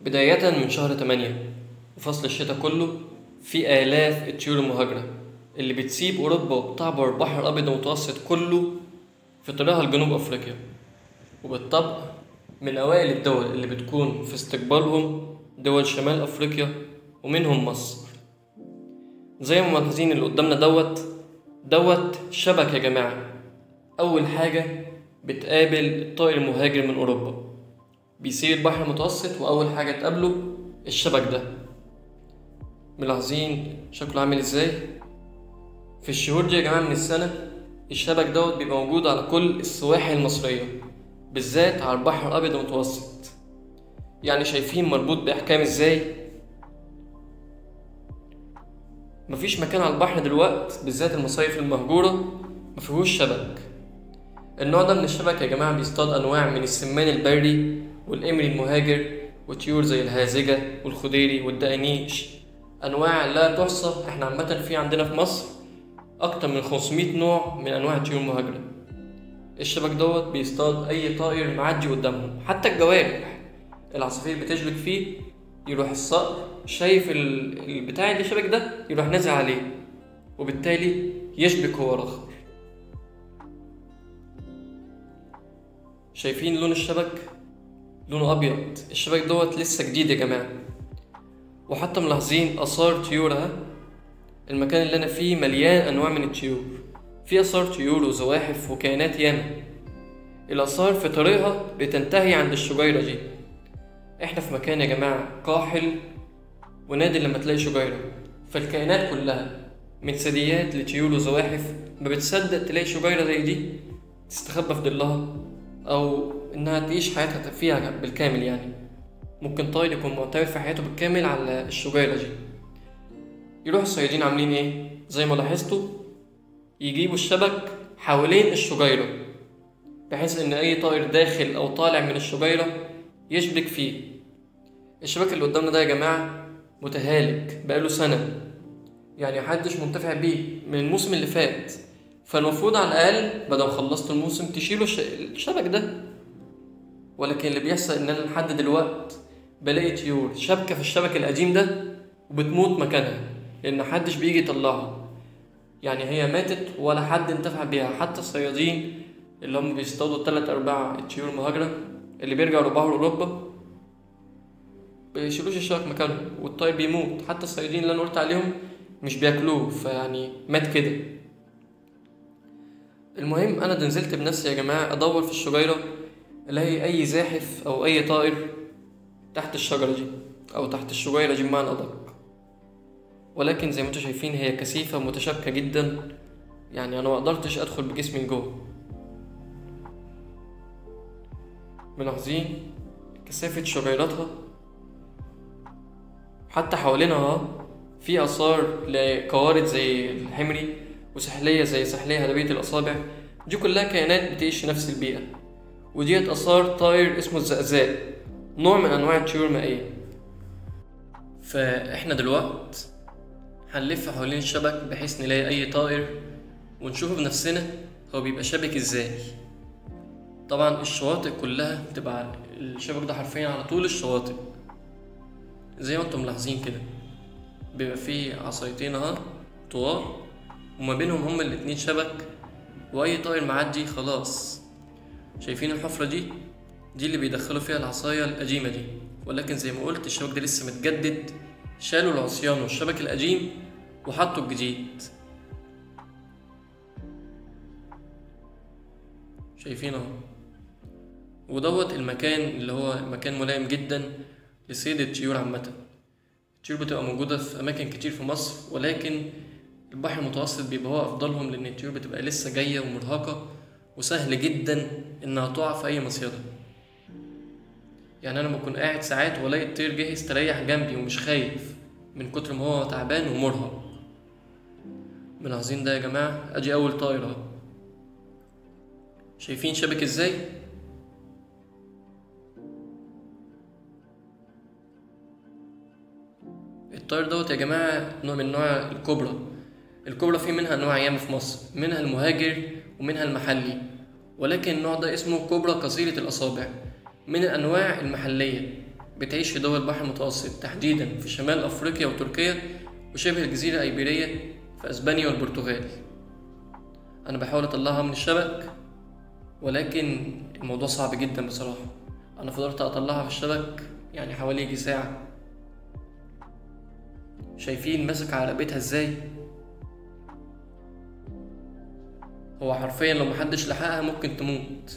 بداية من شهر تمانية وفصل الشتاء كله في آلاف الطيور المهاجرة اللي بتسيب أوروبا وبتعبر البحر الأبيض المتوسط كله في طريقها لجنوب أفريقيا وبالطبع من أوائل الدول اللي بتكون في استقبالهم دول شمال أفريقيا ومنهم مصر زي ما ملاحظين اللي قدامنا دوت دوت شبك يا جماعة أول حاجة بتقابل الطائر المهاجر من أوروبا بيسير البحر المتوسط وأول حاجة تقابله الشبك ده ملاحظين شكله عامل ازاي في الشهور دي يا جماعة من السنة الشبك دوت بيبقى موجود على كل السواحل المصرية بالذات على البحر الأبيض المتوسط يعني شايفين مربوط بأحكام ازاي مفيش مكان على البحر دلوقت بالذات المصايف المهجورة مفيهوش شبك النوع ده من الشبك يا جماعة بيصطاد أنواع من السمان البري والإمري المهاجر وطيور زي الهازجة والخديري والدقانيش أنواع لا تحصى احنا عامة في عندنا في مصر أكتر من 500 نوع من أنواع الطيور المهاجرة الشبك دوت بيصطاد أي طائر معدي قدامهم حتى الجوارح العصافير بتشبك فيه يروح الصقر شايف ال- البتاع اللي شبك ده يروح نازل عليه وبالتالي يشبك هو الآخر شايفين لون الشبك لونه أبيض الشبك دوت لسه جديد يا جماعة وحتى ملاحظين آثار طيورها المكان اللي أنا فيه مليان أنواع من الطيور في آثار طيور وزواحف وكائنات ياما الآثار في طريقها بتنتهي عند الشجيرة دي احنا في مكان يا جماعة قاحل ونادر لما تلاقي شجيرة فالكائنات كلها من ثدييات لطيور وزواحف ما بتصدق تلاقي شجيرة زي دي تستخبى في ظلها أو إنها تعيش حياتها فيها بالكامل يعني ممكن طائر يكون معتمد في حياته بالكامل على الشجيرة دي يروح الصيادين عاملين ايه زي ما لاحظتوا يجيبوا الشبك حوالين الشجيرة بحيث ان اي طائر داخل او طالع من الشجيرة يشبك فيه الشبك اللي قدامنا ده يا جماعة متهالك بقاله سنة يعني محدش منتفع بيه من الموسم اللي فات فالمفروض على الأقل بدل ما خلصت الموسم تشيلوا الش- الشبك ده ولكن اللي بيحصل إن أنا لحد دلوقت بلاقي طيور شابكة في الشبك القديم ده وبتموت مكانها لأن محدش بيجي يطلعها يعني هي ماتت ولا حد انتفع بيها حتى الصيادين اللي هم بيصطادوا تلات أرباع الطيور المهاجرة اللي بيرجعوا لبحر أوروبا بيشيلوش الشبك مكانه والطير بيموت حتى الصيادين اللي أنا قلت عليهم مش بياكلوه فيعني مات كده المهم انا ده نزلت بنفسي يا جماعه ادور في الشجيره الاقي اي زاحف او اي طائر تحت الشجره دي او تحت الشجيره دي بمعنى ادق ولكن زي ما انتم شايفين هي كثيفه متشابكه جدا يعني انا ما قدرتش ادخل بجسمي جوه ملاحظين كثافه شجيراتها حتى حوالينها اهو في اثار لقوارض زي الحمري وسحلية زي سحلية هلبية الأصابع دي كلها كائنات بتعيش في نفس البيئة وديت آثار طائر اسمه الزقزاق نوع من أنواع الطيور المائية فإحنا دلوقت هنلف حوالين الشبك بحيث نلاقي أي طائر ونشوفه بنفسنا هو بيبقى شبك إزاي طبعا الشواطئ كلها بتبقى الشبك ده حرفيا على طول الشواطئ زي ما انتم ملاحظين كده بيبقى فيه عصايتين اهو طوال وما بينهم هما الاتنين شبك واي طائر معدي خلاص شايفين الحفرة دي دي اللي بيدخلوا فيها العصاية القديمة دي ولكن زي ما قلت الشبك ده لسه متجدد شالوا العصيان والشبك القديم وحطوا الجديد شايفين اهو ودوت المكان اللي هو مكان ملائم جدا لصيد الطيور عامة الطيور بتبقى موجودة في أماكن كتير في مصر ولكن البحر المتوسط بيبقى هو أفضلهم لأن الطيور بتبقى لسه جاية ومرهقة وسهل جدا إنها تقع في أي مصيدة يعني أنا بكون قاعد ساعات وألاقي الطير جه يستريح جنبي ومش خايف من كتر ما هو تعبان ومرهق ملاحظين ده يا جماعة أدي أول طائر أهو شايفين شبك إزاي؟ الطائر دوت يا جماعة نوع من نوع الكوبرا الكوبرا في منها أنواع ياما في مصر منها المهاجر ومنها المحلي ولكن النوع ده اسمه كوبرا قصيرة الأصابع من الأنواع المحلية بتعيش في دول البحر المتوسط تحديدا في شمال أفريقيا وتركيا وشبه الجزيرة الأيبيرية في أسبانيا والبرتغال أنا بحاول أطلعها من الشبك ولكن الموضوع صعب جدا بصراحة أنا فضلت أطلعها في الشبك يعني حوالي يجي ساعة شايفين ماسك على رقبتها ازاي هو حرفيا لو محدش لحقها ممكن تموت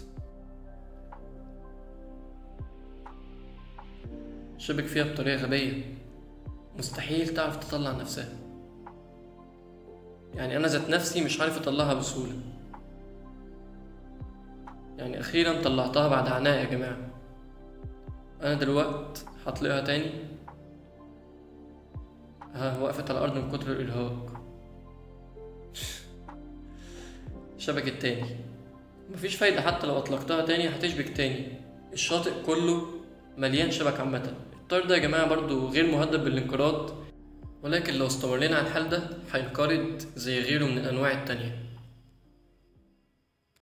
شبك فيها بطريقة غبية مستحيل تعرف تطلع نفسها يعني أنا ذات نفسي مش عارف أطلعها بسهولة يعني أخيرا طلعتها بعد عناء يا جماعة أنا دلوقت هطلقها تاني ها وقفت على الأرض من كتر الإرهاق شبكت تاني مفيش فايدة حتى لو أطلقتها تاني هتشبك تاني الشاطئ كله مليان شبك عامة الطير ده يا جماعة برضو غير مهدد بالانقراض ولكن لو استمرينا على الحال ده هينقرض زي غيره من الأنواع التانية